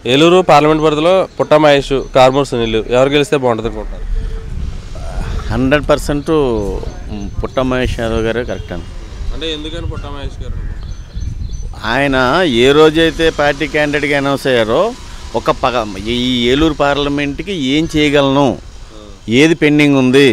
Eluru parliament పరిధిలో పుట్ట మహేష్ కార్మూర్ సునీల్ ఎవరు గెలిస్తే బాగుంటుంది అనుకుంటారు హండ్రెడ్ పర్సెంట్ పుట్ట మహేష్ యాదవ్ గారే కరెక్ట్ అండి అంటే ఎందుకని పుట్ట మహేష్ గారు ఆయన ఏ రోజైతే పార్టీ క్యాండిడేట్గా అనౌన్స్ అయ్యారో ఒక పగ ఈ ఏలూరు పార్లమెంట్కి ఏం చేయగలను ఏది పెండింగ్ ఉంది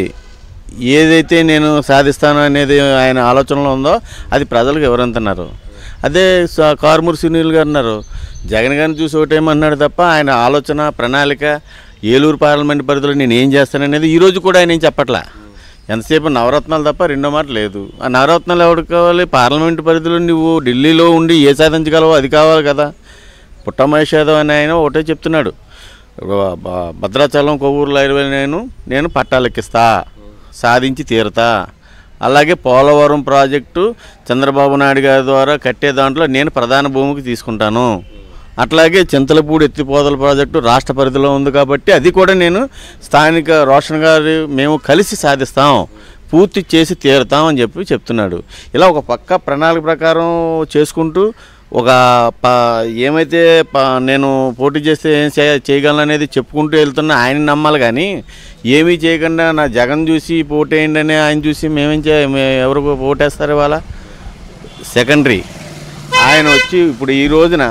ఏదైతే నేను సాధిస్తాను అనేది ఆయన ఆలోచనలో ఉందో అది ప్రజలకు వివరంతున్నారు అదే స- కారుమూరి సునీల్ గారు అన్నారు జగన్ గారిని చూసి ఒకటేమన్నాడు తప్ప ఆయన ఆలోచన ప్రణాళిక ఏలూరు పార్లమెంట్ పరిధిలో నేను ఏం చేస్తాననేది ఈరోజు కూడా ఆయన ఏం చెప్పట్లా ఎంతసేపు నవరత్నాలు తప్ప రెండో మాట లేదు ఆ నవరత్నాలు ఎవరికి కావాలి పార్లమెంట్ పరిధిలో నువ్వు ఢిల్లీలో ఉండి ఏ సాధించగలవో అది కావాలి కదా పుట్ట మహేష్ యాదవ్ అని ఆయన ఒకటే చెప్తున్నాడు బ- బ- భద్రాచలం కొవ్వూరులో ఇరవై నేను నేను పట్టాలెక్కిస్తా సాధించి తీరుతా అలాగే పోలవరం ప్రాజెక్టు చంద్రబాబు నాయుడు గారి ద్వారా కట్టే దాంట్లో నేను ప్రధాన భూమికి తీసుకుంటాను అట్లాగే చింతలపూడి ఎత్తిపోతల ప్రాజెక్టు రాష్ట్ర పరిధిలో ఉంది కాబట్టి అది కూడా నేను స్థానిక రోషన్ గారి మేము కలిసి సాధిస్తాం పూర్తి చేసి తీరుతాం అని చెప్పి చెప్తున్నాడు ఇలా ఒక పక్క ప్రణాళిక ప్రకారం చేసుకుంటూ ఒక ప ఏమైతే ప నేను పోటీ చేస్తే ఏం చేయ చేయగలను అనేది చెప్పుకుంటూ వెళ్తున్న ఆయన నమ్మాలి కానీ ఏమీ చేయకుండా నా జగన్ చూసి పోటేయండి అని ఆయన చూసి మేమేం చే మే- ఎవరు ఓటేస్తారు ఇవాళ సెకండరీ ఆయన వచ్చి ఇప్పుడు ఈ రోజున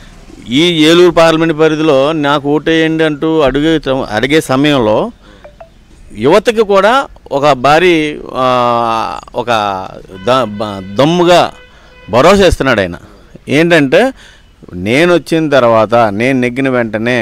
ఈ ఏలూరు పార్లమెంట్ పరిధిలో నాకు ఓటేయండి అంటూ అడిగే అడిగే సమయంలో యువతకి కూడా ఒక భారీ ఆ, ఒక ద బ- దమ్ముగా భరోసా ఇస్తున్నాడు ఆయన ఏంటంటే నేను వచ్చిన తర్వాత నేను నెగ్గిన వెంటనే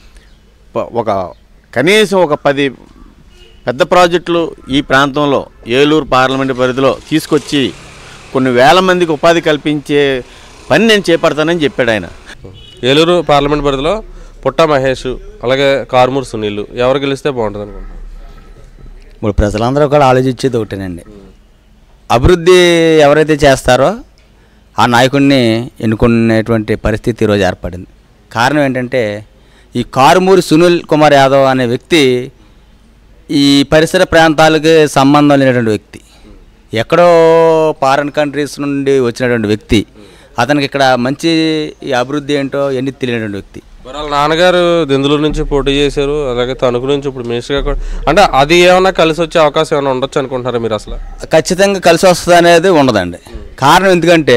ప- ఒక కనీసం ఒక పది పెద్ద ప్రాజెక్టులు ఈ ప్రాంతంలో ఏలూరు పార్లమెంటు పరిధిలో తీసుకొచ్చి కొన్ని వేల మందికి ఉపాధి కల్పించే పని నేను చేపడతానని చెప్పాడు ఆయన ఏలూరు పార్లమెంట్ పరిధిలో పుట్ట మహేష్ అలాగే కార్మూర్ సునీల్ ఎవరు గెలిస్తే బాగుంటుంది అనుకుంటున్నారు ఇప్పుడు ప్రజలందరూ కూడా ఆలోచించేది ఒకటేనండి అభివృద్ధి ఎవరైతే చేస్తారో ఆ నాయకుడిని ఎన్నుకునేటువంటి పరిస్థితి ఈరోజు ఏర్పడింది కారణం ఏంటంటే ఈ కారుమూరి సునీల్ కుమార్ యాదవ్ అనే వ్యక్తి ఈ పరిసర ప్రాంతాలకి సంబంధం లేనటువంటి వ్యక్తి ఎక్కడో ఫారెన్ కంట్రీస్ నుండి వచ్చినటువంటి వ్యక్తి అతనికి ఇక్కడ మంచి ఈ అభివృద్ధి ఏంటో ఎన్ని తెలియనటువంటి వ్యక్తి మరి వాళ్ళ నాన్నగారు దెందులూరు నుంచి పోటీ చేశారు అలాగే తణుకు నుంచి ఇప్పుడు మినిస్టర్గా కూడా అంటే అది ఏమన్నా కలిసి వచ్చే అవకాశం ఏమైనా ఉండొచ్చు అనుకుంటున్నారా మీరు అసలు ఖచ్చితంగా కలిసి వస్తుంది అనేది ఉండదండి కారణం ఎందుకంటే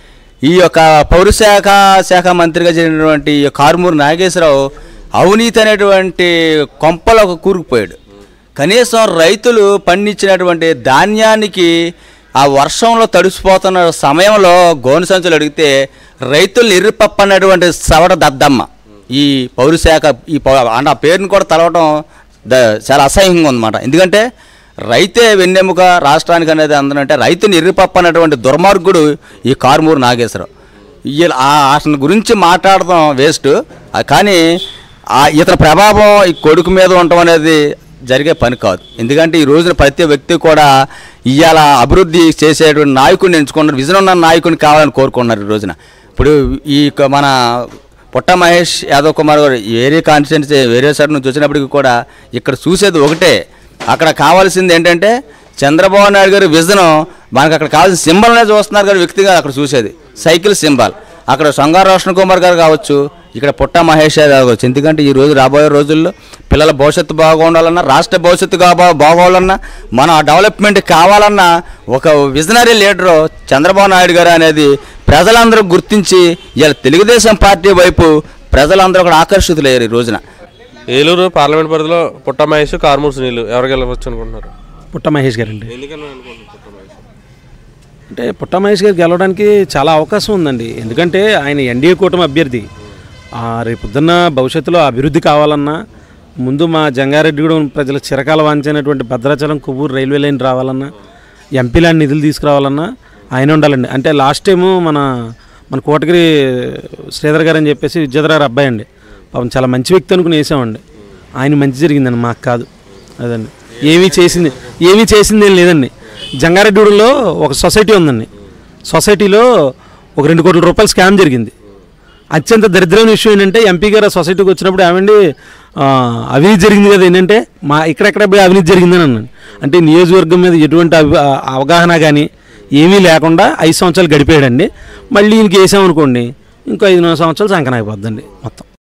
ఈ యొక్క పౌరశాఖ శాఖ మంత్రిగా చేరినటువంటి ఈ కారుమూరి నాగేశ్వరరావు అవినీతి అనేటువంటి కొంపలో ఒక కూరుకుపోయాడు కనీసం రైతులు పండించినటువంటి ధాన్యానికి ఆ వర్షంలో తడిసిపోతున్న సమయంలో గోను సంచులు అడిగితే రైతులు ఎర్రిపప్పన్నటువంటి సవడ దద్దమ్మ ఈ పౌరశాఖ ఈ పౌ అంటే ఆ పేరుని కూడా తలవటం ద చాలా అసహ్యంగా ఉందన్నమాట ఎందుకంటే రైతే వెన్నెముక రాష్ట్రానికి అనేది అందనంటే రైతుని ఎర్రిపప్ప అన్నటువంటి దుర్మార్గుడు ఈ కారుమూరు నాగేశ్వరరావు ఈ- ఆ అతని గురించి మాట్లాడడం వేస్ట్ కానీ ఆ ఇతని ప్రభావం ఈ కొడుకు మీద ఉండటం అనేది జరిగే పని కాదు ఎందుకంటే ఈ రోజున ప్రతి వ్యక్తి కూడా ఇవాళ అభివృద్ధి చేసేటువంటి నాయకుడిని ఎంచుకున్నారు విజన్ ఉన్న నాయకుడిని కావాలని కోరుకున్నారు ఈ రోజున ఇప్పుడు ఈ క- మన పుట్ట మహేష్ యాదవ్ కుమార్ గారు వేరే కాన్స్టిట్యున్సీ వేరే సైడ్ నుంచి వచ్చినప్పటికీ కూడా ఇక్కడ చూసేది ఒకటే అక్కడ కావాల్సింది ఏంటంటే చంద్రబాబు నాయుడు గారి విజన్ మనకు అక్కడ కావాల్సిన సింబల్నే చూస్తున్నారు కానీ వ్యక్తిగా అక్కడ చూసేది సైకిల్ సింబల్ అక్కడ సంగార రోషన్ కుమార్ గారు కావచ్చు ఇక్కడ పుట్ట మహేష్ యాదవ్ కావచ్చు ఎందుకంటే ఈ రోజు రాబోయే రోజుల్లో పిల్లల భవిష్యత్తు బాగుండాలన్నా రాష్ట్ర భవిష్యత్తు కాబా- బాగోవాలన్నా మన డెవలప్మెంట్ కావాలన్నా ఒక విజనరీ లీడరు చంద్రబాబు నాయుడు గారు అనేది ప్రజలందరూ గుర్తించి ఇలా తెలుగుదేశం పార్టీ వైపు ప్రజలందరూ కూడా ఆకర్షితులయ్యారు ఈ రోజున ఏలూరు పార్లమెంట్ పరిధిలో పుట్ట మహేష్ కార్మూర్ సునీల్ ఎవరు గెలవచ్చు అనుకుంటున్నారు పుట్ట మహేష్ గారండి ఎందుకని అనుకుంటున్నారు పుట్ట మహేష్ అంటే పుట్ట మహేష్ గారు గెలవడానికి చాలా అవకాశం ఉందండి ఎందుకంటే ఆయన ఎన్డీఏ కూటమి అభ్యర్థి ఆ, రేపు పొద్దున్న భవిష్యత్తులో అభివృద్ధి కావాలన్నా ముందు మా జంగారెడ్డిగూడెం ప్రజల చిరకాల వాంచినటువంటి భద్రాచలం కొవ్వూరు రైల్వే లైన్ రావాలన్నా ఎంపీ ల్యాండ్ నిధులు తీసుకురావాలన్నా ఆయన ఉండాలండి అంటే లాస్ట్ టైము మన మన కోటగిరి శ్రీధర్ గారు అని చెప్పేసి విద్యాధర్ గారు అబ్బాయి అండి పాపం చాలా మంచి వ్యక్తి అనుకుని వేసామండి ఆయన మంచి జరిగిందండి మాకు కాదు అదండి ఏమీ చేసింది ఏమీ చేసింది ఏం లేదండి జంగారెడ్డిగూడెంలో ఒక సొసైటీ ఉందండి సొసైటీలో ఒక రెండు కోట్ల రూపాయలు స్కామ్ జరిగింది అత్యంత దరిద్రమైన విషయం ఏంటంటే ఎంపీ గారు ఆ సొసైటీకి వచ్చినప్పుడు ఏమండి ఆ, అవినీతి జరిగింది కదా ఏంటంటే మా ఇక్కడెక్కడ పోయి అవినీతి జరిగిందని అన్నాను అంటే నియోజకవర్గం మీద ఎటువంటి అవి- ఆ, అవగాహన కానీ ఏమీ లేకుండా ఐదు సంవత్సరాలు గడిపేయడండి మళ్ళీ ఈయనకి వేసామనుకోండి ఇంకో ఐదు సంవత్సరాలు సంకనాగిపోద్దండి మొత్తం